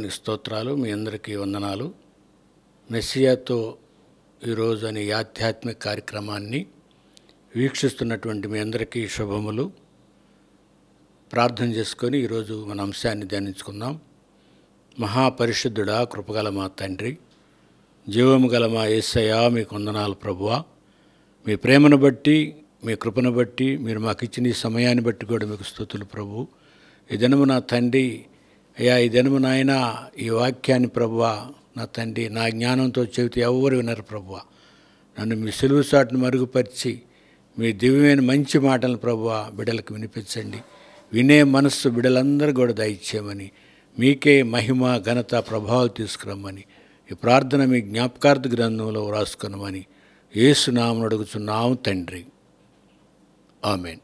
దేవానికి స్తోత్రాలు మీ అందరికీ వందనాలు మెస్సియాతో ఈరోజు అనే ఈ ఆధ్యాత్మిక కార్యక్రమాన్ని వీక్షిస్తున్నటువంటి మీ అందరికీ శుభములు ప్రార్థన చేసుకొని ఈరోజు మన అంశాన్ని ధ్యానించుకుందాం మహాపరిశుద్ధుడా కృపగల మా తండ్రి జీవము గల మా ఏసయ్యా మీకు వందనాలు ప్రభువా మీ ప్రేమను బట్టి మీ కృపను బట్టి మీరు మాకు ఇచ్చిన ఈ సమయాన్ని బట్టి కూడా మీకు స్థుతులు ప్రభు ఈ దినము నా తండ్రి అయ్యా ఈ దినము నాయన ఈ వాక్యాన్ని ప్రభువా నా తండ్రి నా జ్ఞానంతో చెబితే ఎవరు వినరు ప్రభువా నన్ను మీ సెలువు సాటును మరుగుపరిచి మీ దివ్యమైన మంచి మాటలను ప్రభువా బిడ్డలకు వినిపించండి వినే మనస్సు బిడ్డలందరూ కూడా దయచేయమని మీకే మహిమ ఘనత ప్రభావాలు తీసుకురమ్మని ఈ ప్రార్థన మీ జ్ఞాపకార్థ గ్రంథంలో వ్రాసుకున్నామని ఏసునామను అడుగుచున్నాము తండ్రి ఆమెన్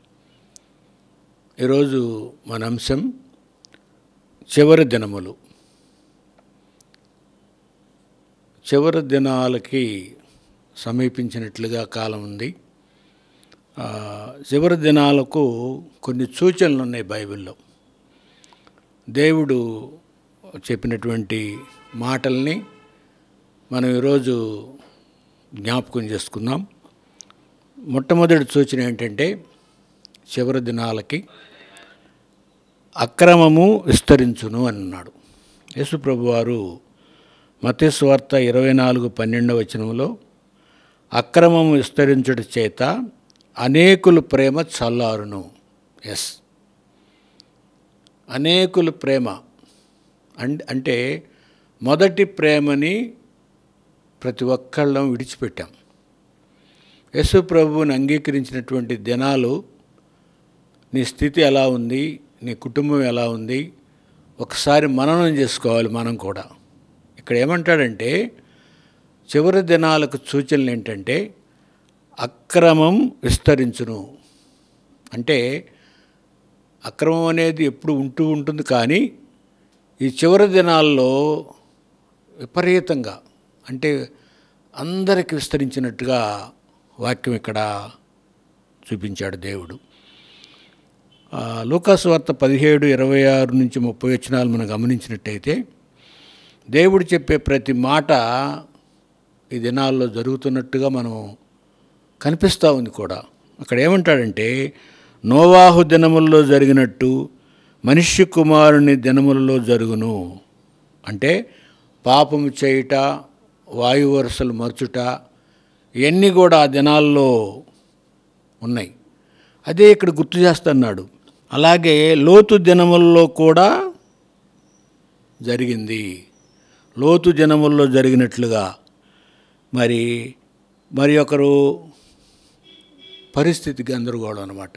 ఈరోజు మన అంశం చివరి దినములు చివరి దినాలకి సమీపించినట్లుగా కాలం ఉంది ఆ, చివరి దినాలకు కొన్ని సూచనలు ఉన్నాయి బైబిల్లో దేవుడు చెప్పినటువంటి మాటల్ని మనం ఈరోజు జ్ఞాపకం చేసుకుందాం మొట్టమొదటి సూచన ఏంటంటే చివరి దినాలకి అక్రమము విస్తరించును అన్నాడు యేసుప్రభు వారు మతేశ్వార్త ఇరవై నాలుగు పన్నెండవ వచనంలో అక్రమము విస్తరించుట చేత అనేకులు ప్రేమ చల్లారును ఎస్ అనేకుల ప్రేమ అం- అంటే మొదటి ప్రేమని ప్రతి ఒక్కళ్ళం విడిచిపెట్టాం యేసు ప్రభువుని అంగీకరించినటువంటి దినాలు నీ స్థితి ఎలా ఉంది నీ కుటుంబం ఎలా ఉంది ఒకసారి మననం చేసుకోవాలి మనం కూడా ఇక్కడ ఏమంటాడంటే చివరి దినాలకు సూచనలు ఏంటంటే అక్రమం విస్తరించును అంటే అక్రమం అనేది ఎప్పుడు ఉంటూ ఉంటుంది కానీ ఈ చివరి దినాల్లో విపరీతంగా అంటే అందరికి విస్తరించినట్టుగా వాక్యం ఇక్కడ చూపించాడు దేవుడు ఆ, లూకాసు వార్త పదిహేడు ఇరవై ఆరు నుంచి ముప్పై వచనాలు మనం గమనించినట్టయితే దేవుడు చెప్పే ప్రతి మాట ఈ దినాల్లో జరుగుతున్నట్టుగా మనం కనిపిస్తూ ఉంది కూడా అక్కడ ఏమంటాడంటే నోవాహు దినముల్లో జరిగినట్టు మనుష్య కుమారుని దినములలో జరుగును అంటే పాపము చేయుట వాయు వరుసలు మరచుట ఇవన్నీ కూడా ఆ దినాల్లో ఉన్నాయి అదే ఇక్కడ గుర్తు చేస్తున్నాడు అలాగే లోతు దినముల్లో కూడా జరిగింది లోతు దినముల్లో జరిగినట్లుగా మరి మరి ఒకరు పరిస్థితి గందరగోళం అనమాట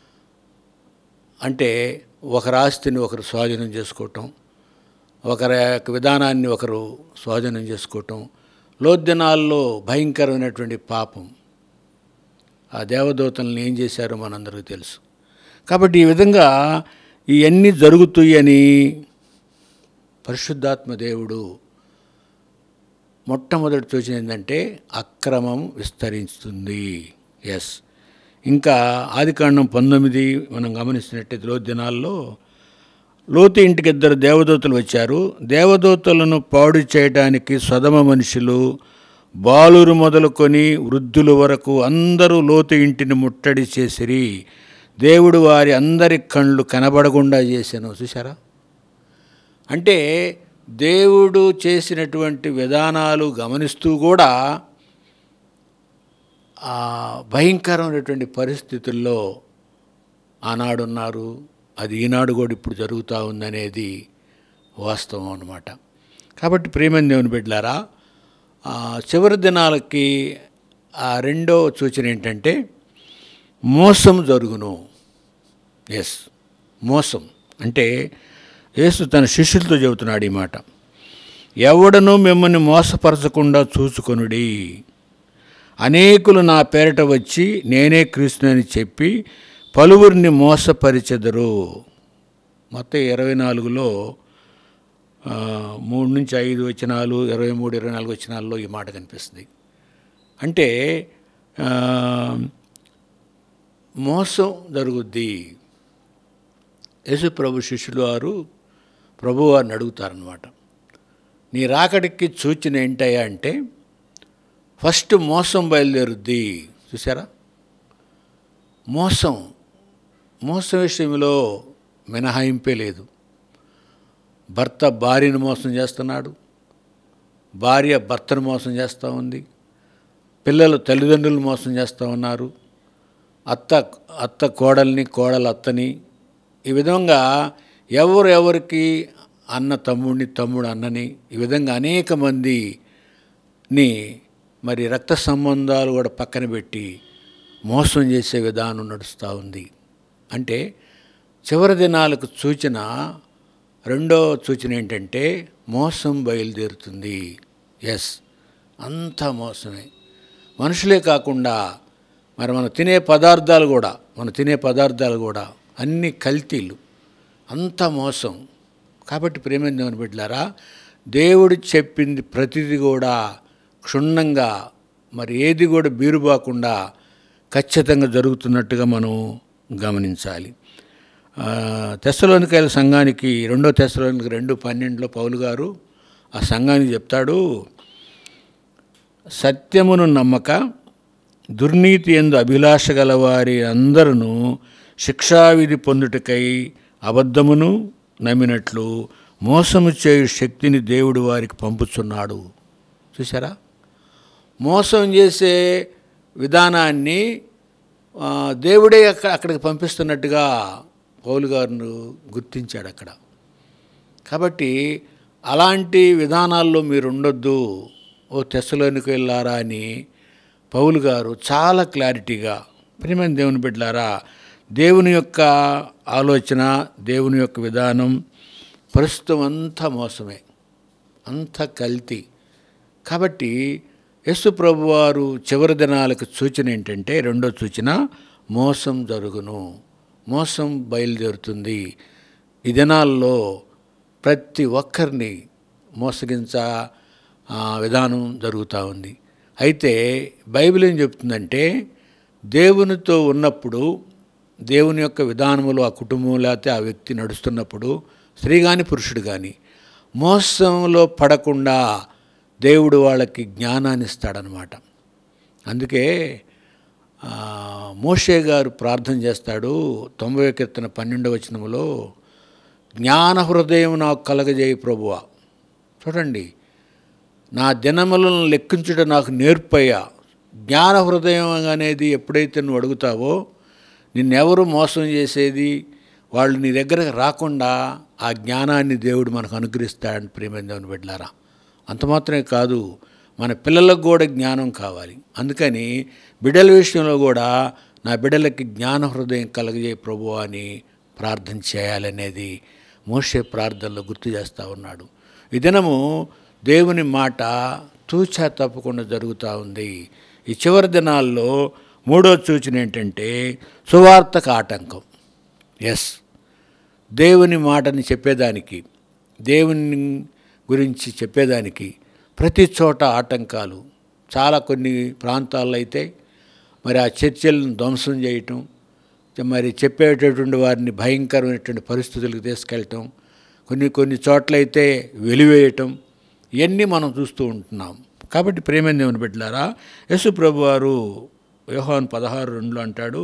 అంటే ఒకరి ఆస్తిని ఒకరు స్వాధీనం చేసుకోవటం ఒకరి యొక్క విధానాన్ని ఒకరు స్వాధీనం చేసుకోవటం లోతు దినాల్లో భయంకరమైనటువంటి పాపం ఆ దేవదూతలను ఏం చేశారో మనందరికీ తెలుసు కాబట్టి ఈ విధంగా ఇవన్నీ జరుగుతాయని పరిశుద్ధాత్మ దేవుడు మొట్టమొదటి సూచన ఏంటంటే అక్రమం విస్తరిస్తుంది ఎస్ ఇంకా ఆదికాండం పంతొమ్మిది మనం గమనిస్తున్నట్టయితే లోతు దినాల్లో లోతు ఇంటికి ఇద్దరు దేవదూతలు వచ్చారు దేవదూతలను పాడు చేయడానికి సదమ మనుషులు బాలురు మొదలుకొని వృద్ధుల వరకు అందరూ లోతు ఇంటిని ముట్టడి చేసిరి దేవుడు వారి అందరి కళ్ళు కనబడకుండా చేశాను చూసారా అంటే దేవుడు చేసినటువంటి విధానాలు గమనిస్తూ కూడా ఆ భయంకరమైనటువంటి పరిస్థితుల్లో ఆనాడున్నారు అది ఈనాడు కూడా ఇప్పుడు జరుగుతూ ఉందనేది వాస్తవం అన్నమాట కాబట్టి ప్రేమ దేవుని బిడ్డలారా ఆ చివరి దినాలకి ఆ రెండో సూచన ఏంటంటే మోసం జరుగును ఎస్ మోసం అంటే యేసు తన శిష్యులతో చెబుతున్నాడు ఈ మాట ఎవడనూ మిమ్మల్ని మోసపరచకుండా చూసుకొనుడి అనేకులు నా పేరట వచ్చి నేనే క్రీస్తునని చెప్పి పలువురిని మోసపరిచెదరు మొత్తం ఇరవై నాలుగులో ఆ, మూడు నుంచి ఐదు వచనాలు ఇరవై మూడు ఇరవై నాలుగు వచనాల్లో ఈ మాట కనిపిస్తుంది అంటే ఆ, మోసం జరుగుద్ది యేసు ప్రభు శిష్యులు వారు ప్రభువారిని అడుగుతారనమాట నీ రాకడికి సూచన ఏంటయ్యా అంటే ఫస్ట్ మోసం బయలుదేరుద్ది చూసారా మోసం మోసం విషయంలో మినహాయింపే లేదు భర్త భార్యను మోసం చేస్తున్నాడు భార్య భర్తను మోసం చేస్తూ ఉంది పిల్లలు తల్లిదండ్రులు మోసం చేస్తూ ఉన్నారు అత్త అత్త కోడల్ని కోడలు అత్తని ఈ విధంగా ఎవరు ఎవరికి అన్న తమ్ముడిని తమ్ముడు అన్నని ఈ విధంగా అనేక మందిని మరి రక్త సంబంధాలు కూడా పక్కన పెట్టి మోసం చేసే విధానం నడుస్తూ ఉంది అంటే చివరి దినాలకు సూచన రెండో సూచన ఏంటంటే మోసం బయలుదేరుతుంది ఎస్ అంతా మోసమే మనుషులే కాకుండా మరి మనం తినే పదార్థాలు కూడా మనం తినే పదార్థాలు కూడా అన్ని కల్తీలు అంత మోసం కాబట్టి ప్రేమేందేమని బిడ్డలారా దేవుడు చెప్పింది ప్రతిదీ కూడా క్షుణ్ణంగా మరి ఏది కూడా బీరుబాకుండా ఖచ్చితంగా జరుగుతున్నట్టుగా మనం గమనించాలి తెస్సలోనికాయల సంఘానికి రెండో తెస్సలోనికి రెండు పన్నెండులో పౌలు గారు ఆ సంఘానికి చెప్తాడు సత్యమును నమ్మక దుర్నీతి ఎందు అభిలాష గలవారి అందరూ శిక్షావిధి పొందుటకై అబద్ధమును నమ్మినట్లు మోసము చేయు శక్తిని దేవుడు వారికి పంపుతున్నాడు చూసారా మోసం చేసే విధానాన్ని ఆ, దేవుడే అక్కడ అక్కడికి పంపిస్తున్నట్టుగా పౌలు గారిని గుర్తించాడు అక్కడ కాబట్టి అలాంటి విధానాల్లో మీరు ఉండొద్దు ఓ తెస్సలోనికి వెళ్ళారా అని పౌలు గారు చాలా క్లారిటీగా ప్రియమైన దేవుని బిడ్డలారా దేవుని యొక్క ఆలోచన దేవుని యొక్క విధానం ప్రస్తుతం అంతా మోసమే అంత కల్తీ కాబట్టి యేసు ప్రభు వారు చివరి దినాలకు సూచన ఏంటంటే రెండో సూచన మోసం జరుగును మోసం బయలుదేరుతుంది ఈ దినాల్లో ప్రతి ఒక్కరిని మోసగించ ఆ, విధానం జరుగుతూ ఉంది అయితే బైబిల్ ఏం చెప్తుందంటే దేవునితో ఉన్నప్పుడు దేవుని యొక్క విధానములో ఆ కుటుంబం లేకపోతే ఆ వ్యక్తి నడుస్తున్నప్పుడు స్త్రీ కానీ పురుషుడు కానీ మోసంలో పడకుండా దేవుడు వాళ్ళకి జ్ఞానాన్ని ఇస్తాడనమాట అందుకే ఆ, మోషే గారు ప్రార్థన చేస్తాడు తొంభై కీర్తన పన్నెండవ వచనములో జ్ఞాన హృదయం నాకు కలగజేయి ప్రభువా చూడండి నా దినములను లెక్కించుట నాకు నేర్పయ్యా జ్ఞాన హృదయం అనేది ఎప్పుడైతే నువ్వు అడుగుతావో నిన్నెవరు మోసం చేసేది వాళ్ళు నీ దగ్గరకు రాకుండా ఆ జ్ఞానాన్ని దేవుడు మనకు అనుగ్రహిస్తాడని ప్రేమైన దేవుని బిడ్డలారా అంత మాత్రమే కాదు మన పిల్లలకు కూడా జ్ఞానం కావాలి అందుకని బిడ్డల విషయంలో కూడా నా బిడ్డలకి జ్ఞాన హృదయం కలగజే ప్రభు అని ప్రార్థన చేయాలనేది మోషే ప్రార్థనలో గుర్తు చేస్తూ ఉన్నాడు ఈ దినము దేవుని మాట తూచా తప్పకుండా జరుగుతూ ఉంది ఈ చివరి దినాల్లో మూడో సూచన ఏంటంటే సువార్తకు ఆటంకం ఎస్ దేవుని మాటని చెప్పేదానికి దేవుని గురించి చెప్పేదానికి ప్రతి చోట ఆటంకాలు చాలా కొన్ని ప్రాంతాల్లో అయితే మరి ఆ చర్చలను ధ్వంసం చేయటం మరి చెప్పేటటువంటి వారిని భయంకరమైనటువంటి పరిస్థితులకు తీసుకెళ్ళటం కొన్ని కొన్ని చోట్లయితే వెలివేయటం ఇవన్నీ మనం చూస్తూ ఉంటున్నాం కాబట్టి ప్రేమ దేవుని బిడ్డలారా యేసు ప్రభు వారు యోహాన్ పదహారు రెండులో అంటాడు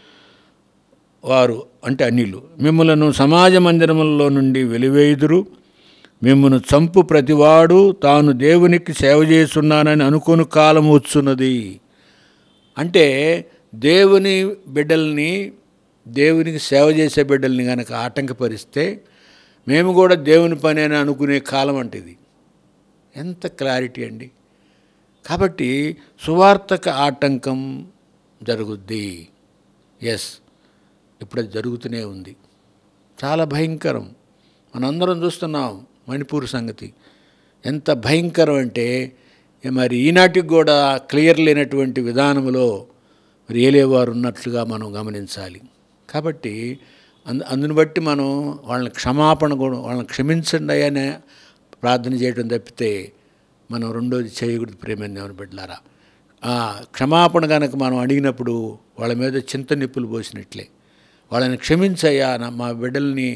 వారు అంటే అన్యులు మిమ్మలను సమాజ మందిరములలో నుండి వెలివేయుదురు మిమ్మను చంపు ప్రతివాడు తాను దేవునికి సేవ చేస్తున్నానని అనుకోని కాలం వచ్చున్నది అంటే దేవుని బిడ్డల్ని దేవునికి సేవ చేసే బిడ్డల్ని కనుక ఆటంకపరిస్తే మేము కూడా దేవుని పని అని అనుకునే కాలం అంటే ఇది ఎంత క్లారిటీ అండి కాబట్టి సువార్తక ఆటంకం జరుగుద్ది ఎస్ ఇప్పుడు అది జరుగుతూనే ఉంది చాలా భయంకరం మనందరం చూస్తున్నాం మణిపూర్ సంగతి ఎంత భయంకరం అంటే ఏ మరి ఈనాటికి కూడా క్లియర్ లేనటువంటి విధానంలో మరి ఏలేవారు ఉన్నట్లుగా మనం గమనించాలి కాబట్టి అందు అందుని బట్టి మనం వాళ్ళని క్షమాపణ కూడా వాళ్ళని క్షమించండి అనే ప్రార్థన చేయడం తప్పితే మనం రెండోది చేయకూడదు ప్రేమని దేవుని బిడ్డలారా ఆ క్షమాపణ కనుక మనం అడిగినప్పుడు వాళ్ళ మీద చింత నిప్పులు పోసినట్లే వాళ్ళని క్షమించయ్యా నా మా బిడ్డల్ని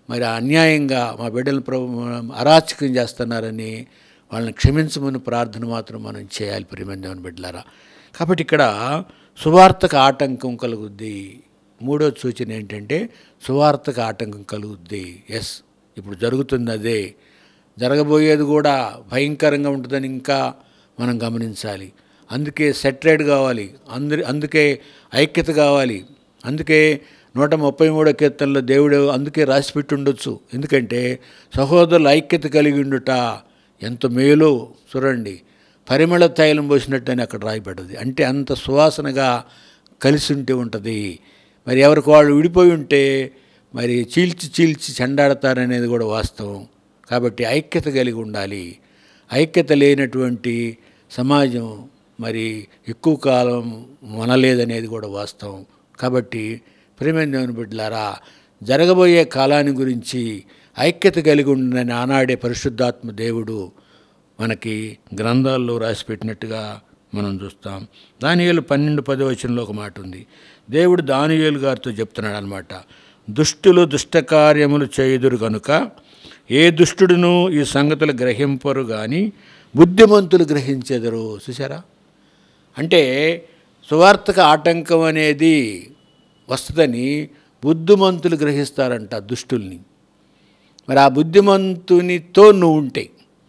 మరి అన్యాయంగా మా బిడ్డలను ప్రభు అరాచకం చేస్తున్నారని వాళ్ళని క్షమించమని ప్రార్థన మాత్రం మనం చేయాలి ప్రియమందేవని బిడ్డలారా కాబట్టి ఇక్కడ సువార్తకు ఆటంకం కలుగుద్ది మూడో సూచన ఏంటంటే సువార్తకు ఆటంకం కలుగుద్ది ఎస్ ఇప్పుడు జరుగుతుంది అదే జరగబోయేది కూడా భయంకరంగా ఉంటుందని ఇంకా మనం గమనించాలి అందుకే సెటరేట్ కావాలి అందరి అందుకే ఐక్యత కావాలి అందుకే నూట ముప్పై మూడో కీర్తనలో దేవుడు అందుకే రాసిపెట్టి ఉండొచ్చు ఎందుకంటే సహోదరుల ఐక్యత కలిగి ఉండుట ఎంత మేలో చూడండి పరిమళ తైలం పోసినట్టు అని అక్కడ రాయబడ్డది అంటే అంత సువాసనగా కలిసి ఉంటే ఉంటుంది మరి ఎవరికి వాళ్ళు విడిపోయి ఉంటే మరి చీల్చి చీల్చి చెండాడతారనేది కూడా వాస్తవం కాబట్టి ఐక్యత కలిగి ఉండాలి ఐక్యత లేనటువంటి సమాజం మరి ఎక్కువ కాలం మనలేదనేది కూడా వాస్తవం కాబట్టి ప్రేమైన దేవుని బిడ్డలారా జరగబోయే కాలాన్ని గురించి ఐక్యత కలిగి ఉందని ఆనాడే పరిశుద్ధాత్మ దేవుడు మనకి గ్రంథాల్లో రాసిపెట్టినట్టుగా మనం చూస్తాం దానియేలు పన్నెండు పదవచనంలో ఒక మాట ఉంది దేవుడు దానియేలు గారితో చెప్తున్నాడు అనమాట దుష్టులు దుష్టకార్యములు చేయుదురు కనుక ఏ దుష్టుడును ఈ సంగతులు గ్రహింపరు కానీ బుద్ధిమంతులు గ్రహించెదరు చూసారా అంటే సువార్తక ఆటంకం అనేది వస్తుందని బుద్ధిమంతులు గ్రహిస్తారంట దుష్టుల్ని మరి ఆ బుద్ధిమంతునితో నువ్వు ఉంటే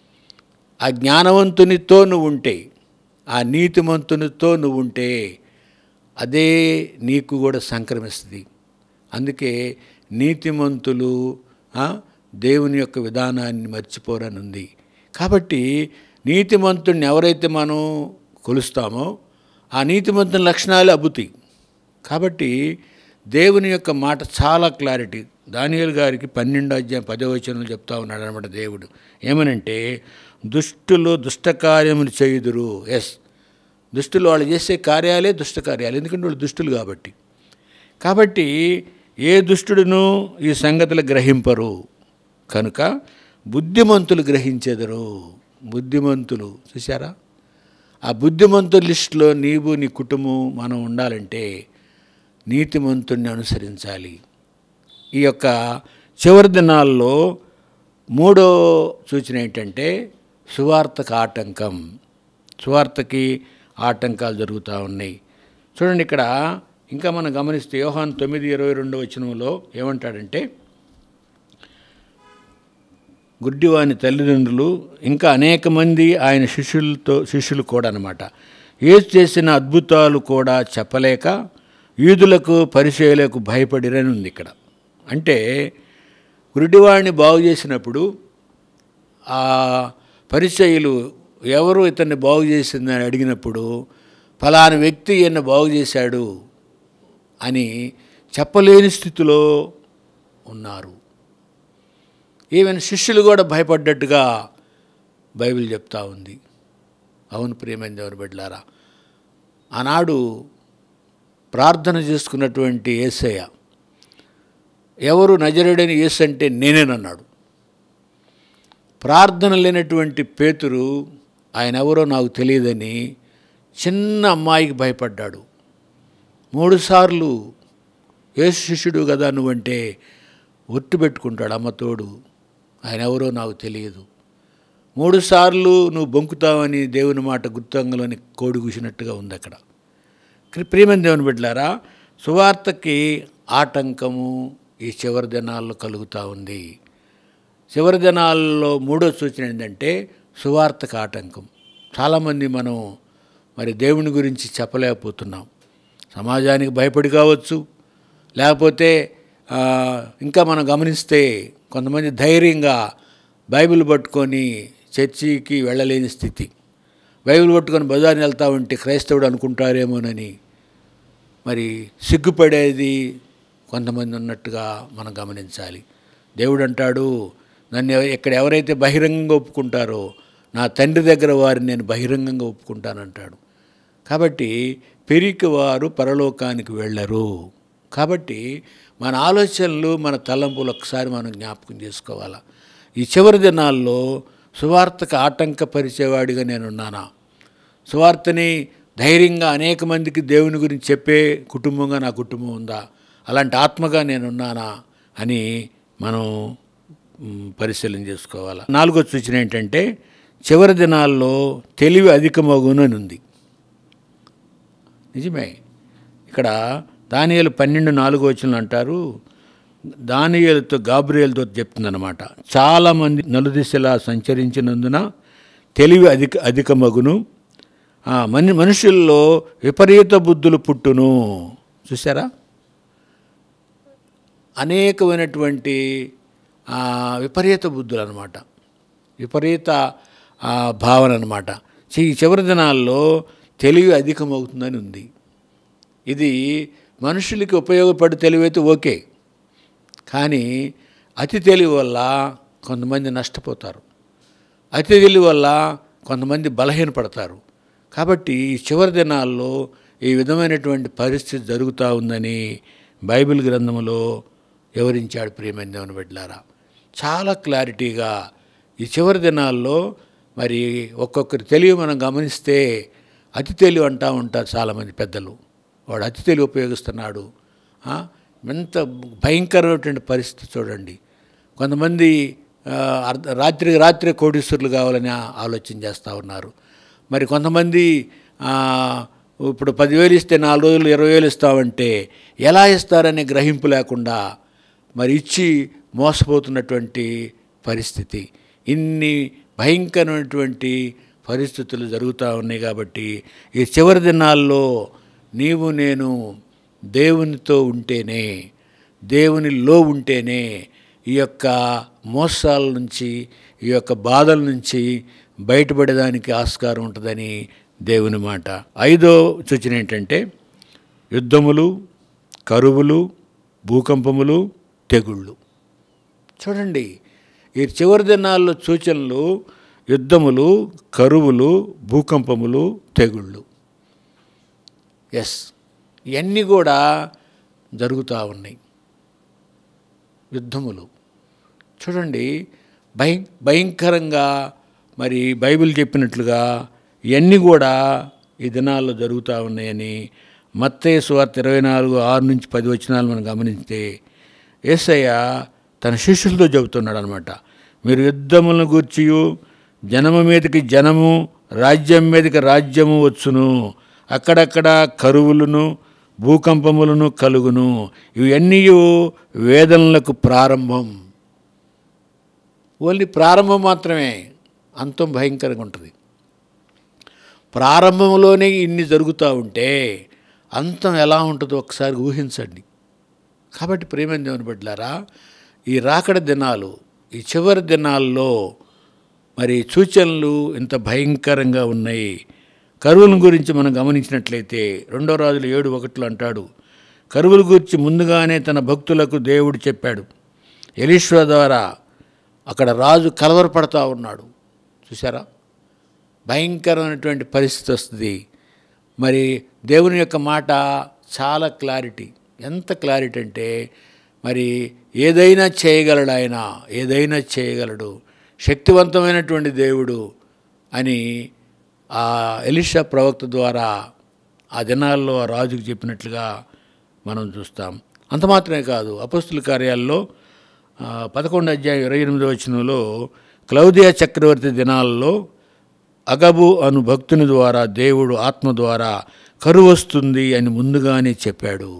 ఆ జ్ఞానవంతునితో నువ్వు ఉంటే ఆ నీతిమంతునితో నువ్వు ఉంటే అదే నీకు కూడా సంక్రమిస్తుంది అందుకే నీతిమంతులు ఆ, దేవుని యొక్క విధానాన్ని మర్చిపోరని ఉంది కాబట్టి నీతిమంతుడిని ఎవరైతే మనం కొలుస్తామో ఆ నీతిమంతుని లక్షణాలు అబ్బుతాయి కాబట్టి దేవుని యొక్క మాట చాలా క్లారిటీ దానియల్ గారికి పన్నెండు అధ్యాయం పదో వచనంలో చెప్తా ఉన్నాడు అనమాట దేవుడు ఏమనంటే దుష్టులు దుష్టకార్యములు చేయుదురు ఎస్ దుష్టులు వాళ్ళు చేసే కార్యాలే దుష్ట కార్యాలు ఎందుకంటే వాళ్ళు దుష్టులు కాబట్టి కాబట్టి ఏ దుష్టుడును ఈ సంగతులు గ్రహింపరు కనుక బుద్ధిమంతులు గ్రహించెదరు బుద్ధిమంతులు చూసారా ఆ బుద్ధిమంతుల లిస్టులో నీవు నీ కుటుంబం మనం ఉండాలంటే నీతిమంతుణ్ణి అనుసరించాలి ఈ యొక్క చివరి దినాల్లో మూడో సూచన ఏంటంటే సువార్తకు ఆటంకం సువార్తకి ఆటంకాలు జరుగుతూ ఉన్నాయి చూడండి ఇక్కడ ఇంకా మనం గమనిస్తే యోహాన్ తొమ్మిది ఇరవై రెండో వచనంలో ఏమంటాడంటే గుడ్డివాని తల్లిదండ్రులు ఇంకా అనేక మంది ఆయన శిష్యులతో శిష్యులు కూడా అనమాట ఏసు చేసిన అద్భుతాలు కూడా చెప్పలేక యూదులకు పరిచయలకు భయపడిరని ఉంది ఇక్కడ అంటే గుడ్డివాడిని బాగు చేసినప్పుడు ఆ పరిచయులు ఎవరు ఇతన్ని బాగు చేసిందని అడిగినప్పుడు ఫలానా వ్యక్తి ఈయన బాగు చేశాడు అని చెప్పలేని స్థితిలో ఉన్నారు ఈవెన్ శిష్యులు కూడా భయపడ్డట్టుగా బైబిల్ చెప్తా ఉంది అవును ప్రియమైన దేవుని బిడ్డలారా ఆనాడు ప్రార్థన చేసుకున్నటువంటి ఏసయ్య ఎవరు నజరుడని యేసు అంటే నేనేనన్నాడు ప్రార్థన లేనటువంటి పేతురు ఆయన ఎవరో నాకు తెలియదని చిన్న అమ్మాయికి భయపడ్డాడు మూడుసార్లు యేసు శిష్యుడు కదా నువ్వంటే ఒట్టు పెట్టుకుంటాడు అమ్మతోడు ఆయన ఎవరో నాకు తెలియదు మూడుసార్లు నువ్వు బొంకుతావని దేవుని మాట గుర్తంగలోని కోడి కూసినట్టుగా ఉంది అక్కడ క్రి- ప్రియమైన దేవుని బిడ్డలారా సువార్తకి ఆటంకము ఈ చివరి దినాల్లో కలుగుతూ ఉంది చివరి దినాల్లో మూడో సూచన ఏంటంటే సువార్తకు ఆటంకం చాలామంది మనం మరి దేవుని గురించి చెప్పలేకపోతున్నాం సమాజానికి భయపడి కావచ్చు లేకపోతే ఆ, ఇంకా మనం గమనిస్తే కొంతమంది ధైర్యంగా బైబిల్ పట్టుకొని చర్చికి వెళ్ళలేని స్థితి బైబిల్ పట్టుకొని బజార్ని వెళ్తా ఉంటే క్రైస్తవుడు అనుకుంటారేమోనని మరి సిగ్గుపడేది కొంతమంది ఉన్నట్టుగా మనం గమనించాలి దేవుడు అంటాడు నన్ను ఎవ- ఇక్కడ ఎవరైతే బహిరంగంగా ఒప్పుకుంటారో నా తండ్రి దగ్గర వారిని నేను బహిరంగంగా ఒప్పుకుంటానంటాడు కాబట్టి పెరిగి వారు పరలోకానికి వెళ్ళరు కాబట్టి మన ఆలోచనలు మన తలంపులు ఒకసారి మనం జ్ఞాపకం చేసుకోవాలా ఈ చివరి దినాల్లో సువార్తకు ఆటంకపరిచేవాడిగా నేనున్నానా సువార్తని ధైర్యంగా అనేక మందికి దేవుని గురించి చెప్పే కుటుంబంగా నా కుటుంబం ఉందా అలాంటి ఆత్మగా నేనున్నానా అని మనం మ్, పరిశీలన చేసుకోవాలి నాలుగో సూచన ఏంటంటే చివరి దినాల్లో తెలివి అధికమగును అని ఉంది నిజమే ఇక్కడ దానియేలు పన్నెండు నాలుగో వచనం అంటారు దానియేలుతో గాబ్రియేల్తో చెప్తుందన్నమాట చాలామంది నలుదిశలా సంచరించినందున తెలివి అధిక అధికమగును ఆ, మని మనుషుల్లో విపరీత బుద్ధులు పుట్టును చూసారా అనేకమైనటువంటి ఆ, విపరీత బుద్ధులు అనమాట విపరీత ఆ, భావన అనమాట ఈ చివరి దినాల్లో తెలివి అధికమవుతుందని ఉంది ఇది మనుషులకి ఉపయోగపడే తెలివైతే ఓకే కానీ అతి తెలివి వల్ల కొంతమంది నష్టపోతారు అతి తెలివి వల్ల కొంతమంది బలహీనపడతారు కాబట్టి ఈ చివరి దినాల్లో ఈ విధమైనటువంటి పరిస్థితి జరుగుతూ ఉందని బైబిల్ గ్రంథంలో వివరించాడు ప్రియమైన దేవుని బిడ్డలారా చాలా క్లారిటీగా ఈ చివరి దినాల్లో మరి ఒక్కొక్కరి తెలివి మనం గమనిస్తే అతి తెలివి అంటూ ఉంటారు చాలామంది పెద్దలు వాడు అతి తెలివి ఉపయోగిస్తున్నాడు ఆ, ఎంత భయంకరమైనటువంటి పరిస్థితి చూడండి కొంతమంది ఆ, అర్ధ రాత్రికి రాత్రే కోటీశ్వరులు కావాలని ఆ- ఆలోచన చేస్తూ ఉన్నారు మరి కొంతమంది ఆ, ఇప్పుడు పదివేలు ఇస్తే నాలుగు రోజులు ఇరవై వేలు ఇస్తామంటే ఎలా ఇస్తారనే గ్రహింపు లేకుండా మరి ఇచ్చి మోసపోతున్నటువంటి పరిస్థితి ఇన్ని భయంకరమైనటువంటి పరిస్థితులు జరుగుతూ ఉన్నాయి కాబట్టి ఈ చివరి దినాల్లో నీవు నేను దేవునితో ఉంటేనే దేవునిలో ఉంటేనే ఈ యొక్క మోసాల నుంచి ఈ యొక్క బాధల నుంచి బయటపడేదానికి ఆస్కారం ఉంటుందని దేవుని మాట ఐదో సూచన ఏంటంటే యుద్ధములు కరువులు భూకంపములు తెగుళ్ళు చూడండి ఈ చివరి దినాల్లో సూచనలు యుద్ధములు కరువులు భూకంపములు తెగుళ్ళు ఎస్ ఇవన్నీ కూడా జరుగుతూ ఉన్నాయి యుద్ధములు చూడండి భయ భయంకరంగా మరి బైబిల్ చెప్పినట్లుగా ఇవన్నీ కూడా ఈ దినాల్లో జరుగుతూ ఉన్నాయని మత్తయ్య సువార్త ఇరవై నాలుగు ఆరు నుంచి పది వచనాలు మనం గమనిస్తే యేసయ్య తన శిష్యులతో చెబుతున్నాడు అనమాట మీరు యుద్ధములను గూర్చియు జనము మీదకి జనము రాజ్యం మీదకి రాజ్యము వచ్చును అక్కడక్కడ కరువులను భూకంపములను కలుగును ఇవన్నీ వేదనలకు ప్రారంభం ఓన్లీ ప్రారంభం మాత్రమే అంతం భయంకరంగా ఉంటుంది ప్రారంభంలోనే ఇన్ని జరుగుతూ ఉంటే అంతం ఎలా ఉంటుందో ఒకసారి ఊహించండి కాబట్టి ప్రేమ దేవుని బిడ్డలారా ఈ రాకడ దినాలు ఈ చివరి దినాల్లో మరి సూచనలు ఇంత భయంకరంగా ఉన్నాయి కరువుల గురించి మనం గమనించినట్లయితే రెండో రాజులు ఏడు ఒకటిలో అంటాడు కరువుల గురించి ముందుగానే తన భక్తులకు దేవుడు చెప్పాడు ఎలీశ్వర ద్వారా అక్కడ రాజు కలవరపడతా ఉన్నాడు చూసారా భయంకరమైనటువంటి పరిస్థితి వస్తుంది మరి దేవుని యొక్క మాట చాలా క్లారిటీ ఎంత క్లారిటీ అంటే మరి ఏదైనా చేయగలడు ఆయన ఏదైనా చేయగలడు శక్తివంతమైనటువంటి దేవుడు అని ఆ ఎలిషా ప్రవక్త ద్వారా ఆ దినాల్లో ఆ రాజుకు చెప్పినట్లుగా మనం చూస్తాం అంత మాత్రమే కాదు అపస్తుల కార్యాల్లో ఆ, పదకొండు అధ్యాయం ఇరవై ఎనిమిదో వచనంలో క్లౌదియా చక్రవర్తి దినాల్లో అగబు అను భక్తుని ద్వారా దేవుడు ఆత్మ ద్వారా కరువు వస్తుంది అని ముందుగానే చెప్పాడు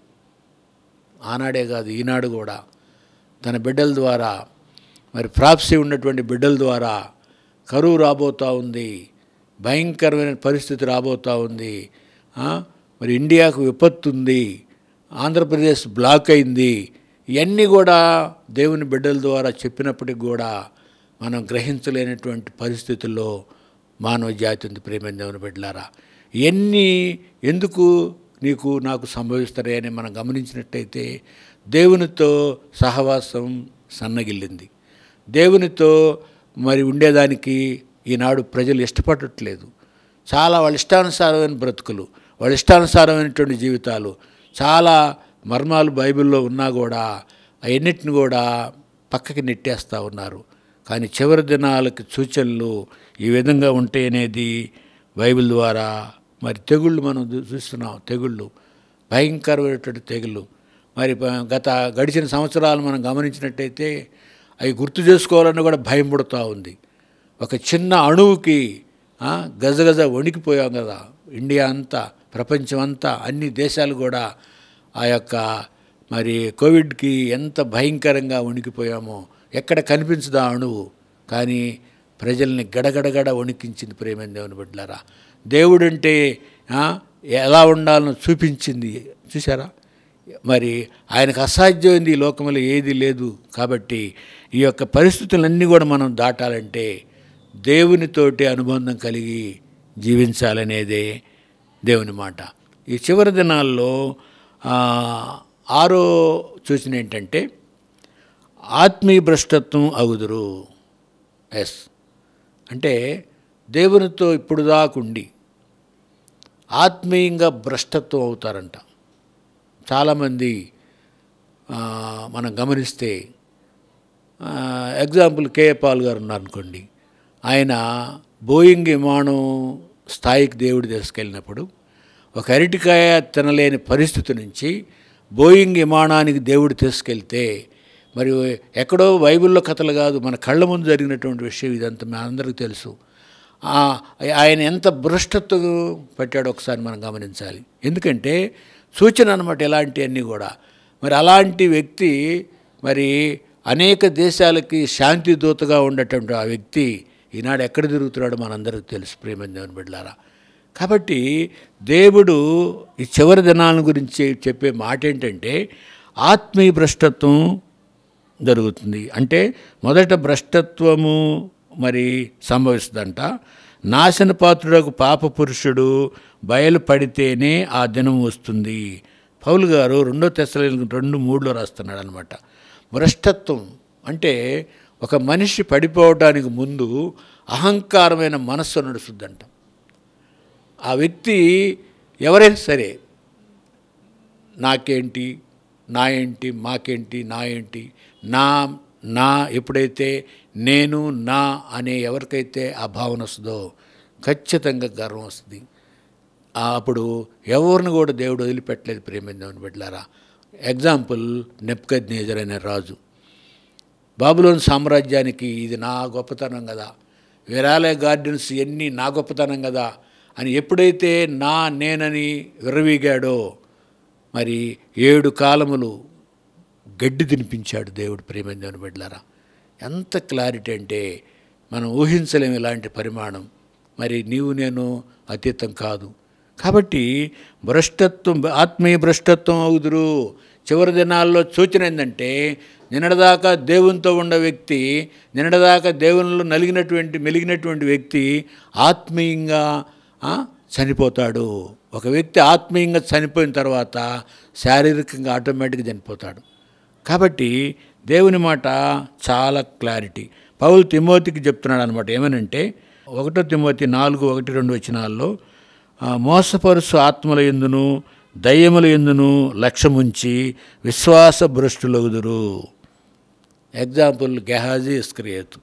ఆనాడే కాదు ఈనాడు కూడా తన బిడ్డల ద్వారా మరి ప్రాప్సీ ఉన్నటువంటి బిడ్డల ద్వారా కరువు రాబోతూ ఉంది భయంకరమైన పరిస్థితి రాబోతూ ఉంది ఆ, మరి ఇండియాకు విపత్తు ఉంది ఆంధ్రప్రదేశ్ బ్లాక్ అయింది ఇవన్నీ కూడా దేవుని బిడ్డల ద్వారా చెప్పినప్పటికి కూడా మనం గ్రహించలేనటువంటి పరిస్థితుల్లో మానవ జాతి ఉంది ప్రేమ దేవుని బిడ్డలారా ఇవన్నీ ఎందుకు నీకు నాకు సంభవిస్తాయి అని మనం గమనించినట్టయితే దేవునితో సహవాసం సన్నగిల్లింది దేవునితో మరి ఉండేదానికి ఈనాడు ప్రజలు ఇష్టపడట్లేదు చాలా వాళ్ళ ఇష్టానుసారమైన బ్రతుకులు వాళ్ళ ఇష్టానుసారమైనటువంటి జీవితాలు చాలా మర్మాలు బైబిల్లో ఉన్నా కూడా అవన్నిటిని కూడా పక్కకి నెట్టేస్తూ ఉన్నారు కానీ చివరి దినాలకి సూచనలు ఈ విధంగా ఉంటాయి అనేది బైబిల్ ద్వారా మరి తెగుళ్ళు మనం చూ- చూస్తున్నాం తెగుళ్ళు భయంకరమైనటువంటి తెగుళ్ళు మరి ప- గత గడిచిన సంవత్సరాలు మనం గమనించినట్టయితే అవి గుర్తు చేసుకోవాలని కూడా భయం పుడుతూ ఉంది ఒక చిన్న అణువుకి ఆ, గజగజ వణికిపోయాం కదా ఇండియా అంతా ప్రపంచం అంతా అన్ని దేశాలు కూడా ఆ యొక్క మరి కోవిడ్కి ఎంత భయంకరంగా వణికిపోయామో ఎక్కడ కనిపించదా అణువు కానీ ప్రజల్ని గడగడగడ వణికించింది ప్రేమ దేవుని బిడ్డలారా దేవుడంటే ఆ, ఎలా ఉండాలని చూపించింది చూసారా మరి ఆయనకు అసాధ్యమైంది ఈ లోకంలో ఏది లేదు కాబట్టి ఈ యొక్క పరిస్థితులన్నీ కూడా మనం దాటాలంటే దేవునితోటి అనుబంధం కలిగి జీవించాలనేదే దేవుని మాట ఈ చివరి దినాల్లో ఆ, ఆరో సూచన ఏంటంటే ఆత్మీయ భ్రష్టత్వం అగుదురు ఎస్ అంటే దేవునితో ఇప్పుడు దాకుండి ఆత్మీయంగా భ్రష్టత్వం అవుతారంట చాలామంది ఆ, మనం గమనిస్తే ఆ, ఎగ్జాంపుల్ కేఏ పాల్ గారు ఉన్నారనుకోండి ఆయన బోయింగ్ విమానం స్థాయికి దేవుడు తీసుకెళ్ళినప్పుడు ఒక అరటికాయ తినలేని పరిస్థితి నుంచి బోయింగ్ విమానానికి దేవుడు తీసుకెళ్తే మరి ఎక్కడో బైబిల్లో కథలు కాదు మన కళ్ళ ముందు జరిగినటువంటి విషయం ఇదంతా మన అందరికీ తెలుసు ఆ, ఆయన ఎంత భ్రష్టత్వం పెట్టాడో ఒకసారి మనం గమనించాలి ఎందుకంటే సూచన అనమాట ఇలాంటివన్నీ కూడా మరి అలాంటి వ్యక్తి మరి అనేక దేశాలకి శాంతి దూతగా ఉండేటువంటి ఆ వ్యక్తి ఈనాడు ఎక్కడ తిరుగుతున్నాడో మనందరికీ తెలుసు ప్రేమ దేవుని బిడ్డలారా కాబట్టి దేవుడు ఈ చివరి దినాల గురించి చెప్పే మాట ఏంటంటే ఆత్మీయ భ్రష్టత్వం జరుగుతుంది అంటే మొదట భ్రష్టత్వము మరి సంభవిస్తుందంట నాశన పాత్రుడకు పాప పురుషుడు బయలుపడితేనే ఆ దినం వస్తుంది పౌలు గారు రెండో తెశలకు రెండు మూడులో రాస్తున్నాడు అనమాట భ్రష్టత్వం అంటే ఒక మనిషి పడిపోవడానికి ముందు అహంకారమైన మనస్సు నడుస్తుందంట ఆ వ్యక్తి ఎవరైనా సరే నాకేంటి నా ఏంటి మాకేంటి నా ఏంటి నా నా ఎప్పుడైతే నేను నా అనే ఎవరికైతే ఆ భావన వస్తుందో ఖచ్చితంగా గర్వం వస్తుంది ఆ అప్పుడు ఎవరిని కూడా దేవుడు వదిలిపెట్టలేదు ప్రేమిందని బిడ్డలారా ఎగ్జాంపుల్ నెప్కద్ నేజర్ అనే రాజు బాబులోని సామ్రాజ్యానికి ఇది నా గొప్పతనం కదా విరాలయ గార్డెన్స్ ఎన్ని నా గొప్పతనం కదా అని ఎప్పుడైతే నా నేనని విర్రవీగాడో మరి ఏడు కాలములు గడ్డి తినిపించాడు దేవుడు ప్రేమందేవుని బిడ్డలారా ఎంత క్లారిటీ అంటే మనం ఊహించలేము ఇలాంటి పరిమాణం మరి నీవు నేను అతీతం కాదు కాబట్టి భ్రష్టత్వం ఆత్మీయ భ్రష్టత్వం అవుదురు చివరి దినాల్లో సూచన ఏంటంటే నిన్నటిదాకా దేవునితో ఉన్న వ్యక్తి నిన్నటిదాకా దేవునిలో నలిగినటువంటి మెలిగినటువంటి వ్యక్తి ఆత్మీయంగా ఆ, చనిపోతాడు ఒక వ్యక్తి ఆత్మీయంగా చనిపోయిన తర్వాత శారీరకంగా ఆటోమేటిక్గా చనిపోతాడు కాబట్టి దేవుని మాట చాలా క్లారిటీ పౌలు తిమోతికి చెప్తున్నాడు అనమాట ఏమనంటే ఒకటో తిమోతి నాలుగు ఒకటి రెండు వచనాల్లో ఆ, మోసపరుసు ఆత్మల ఎందును దయ్యముల ఎందును లక్ష్యముంచి విశ్వాస భ్రష్టులగుదురు ఎగ్జాంపుల్ గెహాజీ ఇస్క్రియేతు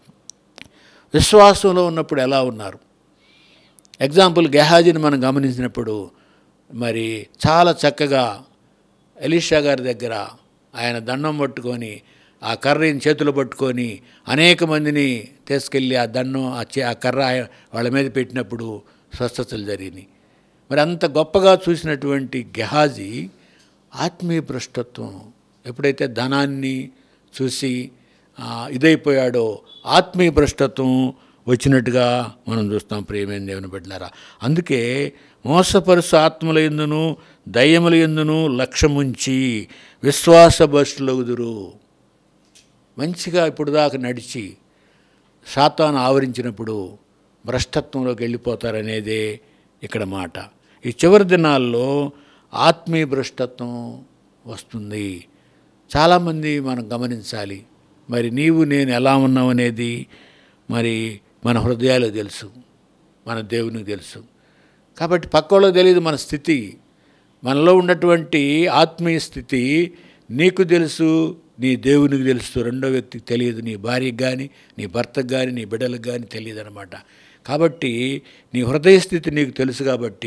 విశ్వాసంలో ఉన్నప్పుడు ఎలా ఉన్నారు ఎగ్జాంపుల్ గెహాజీని మనం గమనించినప్పుడు మరి చాలా చక్కగా ఎలీషా గారి దగ్గర ఆయన దండం పట్టుకొని ఆ కర్రని చేతిలో పట్టుకొని అనేక మందిని తీసుకెళ్ళి ఆ దండం ఆ చే ఆ కర్ర ఆయ- వాళ్ళ మీద పెట్టినప్పుడు స్వస్థతలు జరిగినాయి మరి అంత గొప్పగా చూసినటువంటి గెహాజీ ఆత్మీయ భ్రష్టత్వం ఎప్పుడైతే ధనాన్ని చూసి ఆ, ఇదైపోయాడో ఆత్మీయ భ్రష్టత్వం వచ్చినట్టుగా మనం చూస్తాం ప్రేమైన దేవుని బిడ్డలారా అందుకే మోసపరుసు ఆత్మల ఎందును దయ్యముల ఎందును లక్ష్యముంచి విశ్వాస భ్రష్టులగుదురు మంచిగా ఇప్పుడు దాకా నడిచి శాతాను ఆవరించినప్పుడు భ్రష్టత్వంలోకి వెళ్ళిపోతారనేదే ఇక్కడ మాట ఈ చివరి దినాల్లో ఆత్మీయ భ్రష్టత్వం వస్తుంది చాలామంది మనం గమనించాలి మరి నీవు నేను ఎలా ఉన్నావు అనేది మరి మన హృదయాలు తెలుసు మన దేవునికి తెలుసు కాబట్టి పక్కోళ్ళకి తెలియదు మన స్థితి మనలో ఉన్నటువంటి ఆత్మీయ స్థితి నీకు తెలుసు నీ దేవునికి తెలుసు రెండో వ్యక్తికి తెలియదు నీ భార్యకి కానీ నీ భర్తకు కానీ నీ బిడ్డలకు కానీ తెలియదు అనమాట కాబట్టి నీ హృదయ స్థితి నీకు తెలుసు కాబట్టి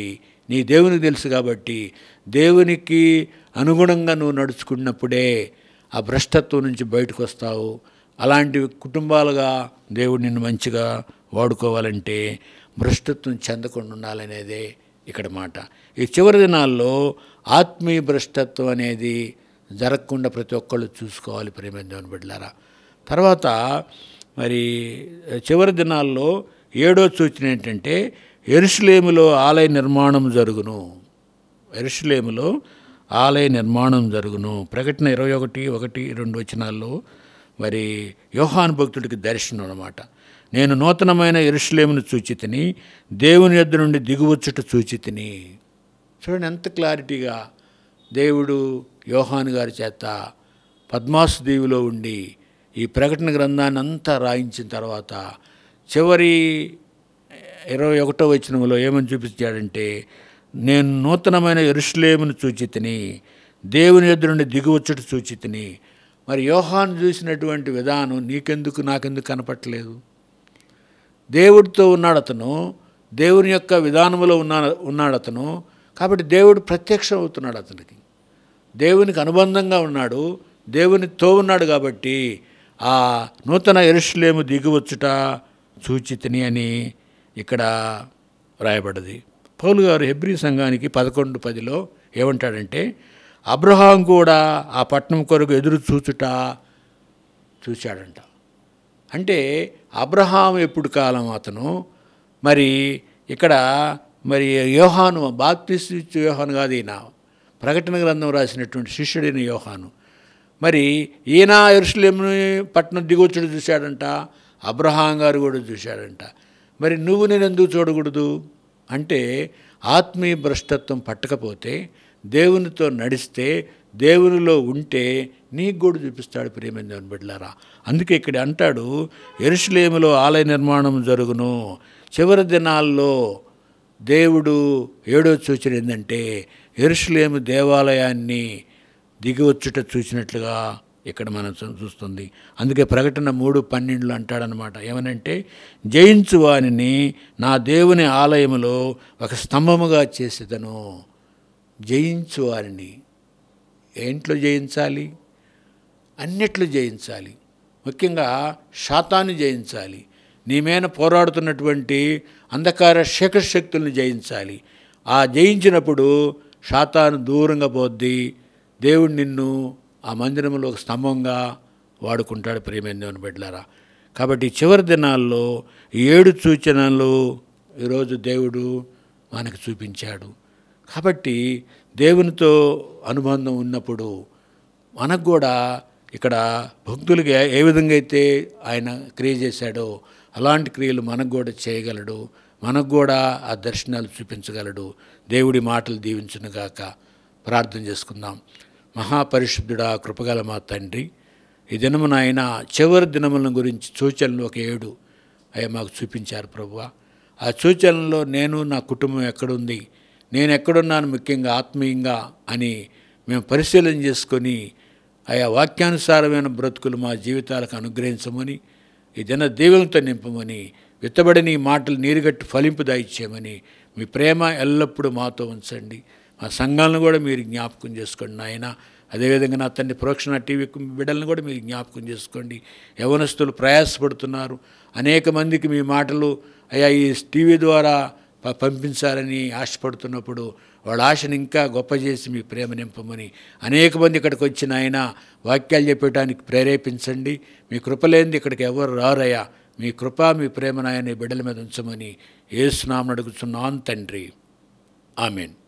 నీ దేవునికి తెలుసు కాబట్టి దేవునికి అనుగుణంగా నువ్వు నడుచుకున్నప్పుడే ఆ భ్రష్టత్వం నుంచి బయటకు వస్తావు అలాంటి కుటుంబాలుగా దేవుడు నిన్ను మంచిగా వాడుకోవాలంటే భ్రష్టత్వం చెందకుండా ఉండాలనేదే ఇక్కడ మాట ఈ చివరి దినాల్లో ఆత్మీయ భ్రష్టత్వం అనేది జరగకుండా ప్రతి ఒక్కళ్ళు చూసుకోవాలి ప్రేమేంద్రని బిడ్డలారా తర్వాత మరి చివరి దినాల్లో ఏడో సూచన ఏంటంటే ఎరుసలేములో ఆలయ నిర్మాణం జరుగును ఎరుసలేములో ఆలయ నిర్మాణం జరుగును ప్రకటన ఇరవై ఒకటి ఒకటి రెండు వచనాల్లో మరి యోహాను భక్తుడికి దర్శనం అన్నమాట నేను నూతనమైన ఎరుసలేమును సూచితిని దేవుని యొద్ద నుండి దిగువచ్చుట సూచితిని చూడండి ఎంత క్లారిటీగా దేవుడు యోహాను గారి చేత పద్మాసు దీవిలో ఉండి ఈ ప్రకటన గ్రంథాన్ని అంతా రాయించిన తర్వాత చివరి ఇరవై ఒకటో వచనంలో ఏమని చూపించాడంటే నేను నూతనమైన ఎరుషులేమును సూచితిని దేవుని ఎదురు నుండి దిగువచ్చుట సూచితిని మరి యోహాను చూసినటువంటి విధానం నీకెందుకు నాకెందుకు కనపట్టలేదు దేవుడితో ఉన్నాడు అతను దేవుని యొక్క విధానంలో ఉన్నా ఉన్నాడు అతను కాబట్టి దేవుడు ప్రత్యక్షం అవుతున్నాడు అతనికి దేవునికి అనుబంధంగా ఉన్నాడు దేవునితో ఉన్నాడు కాబట్టి ఆ నూతన ఎరుషులేము దిగువచ్చుట సూచితిని అని ఇక్కడ రాయబడ్డది పౌలు గారు హెబ్రీ సంఘానికి పదకొండు పదిలో ఏమంటాడంటే అబ్రహాం కూడా ఆ పట్టణం కొరకు ఎదురు చూచుట చూశాడంట అంటే అబ్రహాం ఎప్పుడు కాలం అతను మరి ఇక్కడ మరి యోహాను బాప్తిస్తు యోహాను కాదు ఈయన ప్రకటన గ్రంథం రాసినటువంటి శిష్యుడైన యోహాను మరి ఈయన ఎరుసలేముని పట్టణం దిగొచ్చుడు చూశాడంట అబ్రహాం గారు కూడా చూశాడంట మరి నువ్వు నేను ఎందుకు చూడకూడదు అంటే ఆత్మీయ భ్రష్టత్వం పట్టకపోతే దేవునితో నడిస్తే దేవునిలో ఉంటే నీకు కూడా చూపిస్తాడు ప్రేమేంద్రని బిడ్డలారా అందుకే ఇక్కడ అంటాడు ఎరుసలేములో ఆలయ నిర్మాణం జరుగును చివరి దినాల్లో దేవుడు ఏడో సూచన ఏంటంటే ఎరుసలేము దేవాలయాన్ని దిగివచ్చుట చూసినట్లుగా ఇక్కడ మనం చూ- చూస్తుంది అందుకే ప్రకటన మూడు పన్నెండులో అంటాడనమాట ఏమనంటే జయించు వానిని నా దేవుని ఆలయములో ఒక స్తంభముగా చేసేదను జయించు వారిని ఏంట్లో జయించాలి అన్నిట్లో జయించాలి ముఖ్యంగా శాతాన్ని జయించాలి నీ మీద పోరాడుతున్నటువంటి అంధకార శేఖర శక్తుల్ని జయించాలి ఆ జయించినప్పుడు శాతాను దూరంగా పోద్ది దేవుడు నిన్ను ఆ మందిరంలో ఒక స్తంభంగా వాడుకుంటాడు ప్రేమేందేవని బిడ్డలారా కాబట్టి ఈ చివరి దినాల్లో ఈ ఏడు సూచనలు ఈరోజు దేవుడు మనకు చూపించాడు కాబట్టి దేవునితో అనుబంధం ఉన్నప్పుడు మనకు కూడా ఇక్కడ భక్తులకి ఏ- ఏ విధంగా అయితే ఆయన క్రియ చేశాడో అలాంటి క్రియలు మనకు కూడా చేయగలడు మనకు కూడా ఆ దర్శనాలు చూపించగలడు దేవుడి మాటలు దీవించునుగాక ప్రార్థన చేసుకుందాం మహాపరిశుద్ధుడా కృపగల మా తండ్రి ఈ దినమున ఆయన చివరి దినముల గురించి సూచనలు ఒక ఏడు అవి మాకు చూపించారు ప్రభువా ఆ సూచనలో నేను నా కుటుంబం ఎక్కడుంది నేను ఎక్కడున్నాను ముఖ్యంగా ఆత్మీయంగా అని మేము పరిశీలన చేసుకొని ఆయా వాక్యానుసారమైన బ్రతుకులు మా జీవితాలకు అనుగ్రహించమని ఈ దిన దీవులతో నింపమని విత్తబడిన ఈ మాటలు నీరుగట్టి ఫలింపు దాయిచ్చేయమని మీ ప్రేమ ఎల్లప్పుడూ మాతో ఉంచండి మా సంఘాలను కూడా మీరు జ్ఞాపకం చేసుకోండి నాయన అదేవిధంగా నా తండ్రి ప్రోక్షణ టీవీ బిడ్డలను కూడా మీరు జ్ఞాపకం చేసుకోండి యవనస్తులు ప్రయాసపడుతున్నారు అనేక మందికి మీ మాటలు అయ్యా ఈ టీవీ ద్వారా ప- పంపించాలని ఆశపడుతున్నప్పుడు వాళ్ళ ఆశను ఇంకా గొప్ప చేసి మీ ప్రేమ నింపమని అనేక మంది ఇక్కడికి వచ్చిన ఆయన వాక్యాలు చెప్పడానికి ప్రేరేపించండి మీ కృప లేనిది ఇక్కడికి ఎవరు రారయ్యా మీ కృప మీ ప్రేమ నాయన ఈ బిడ్డల మీద ఉంచమని ఏసునామని అడుగుతున్నాను తండ్రి ఆమెన్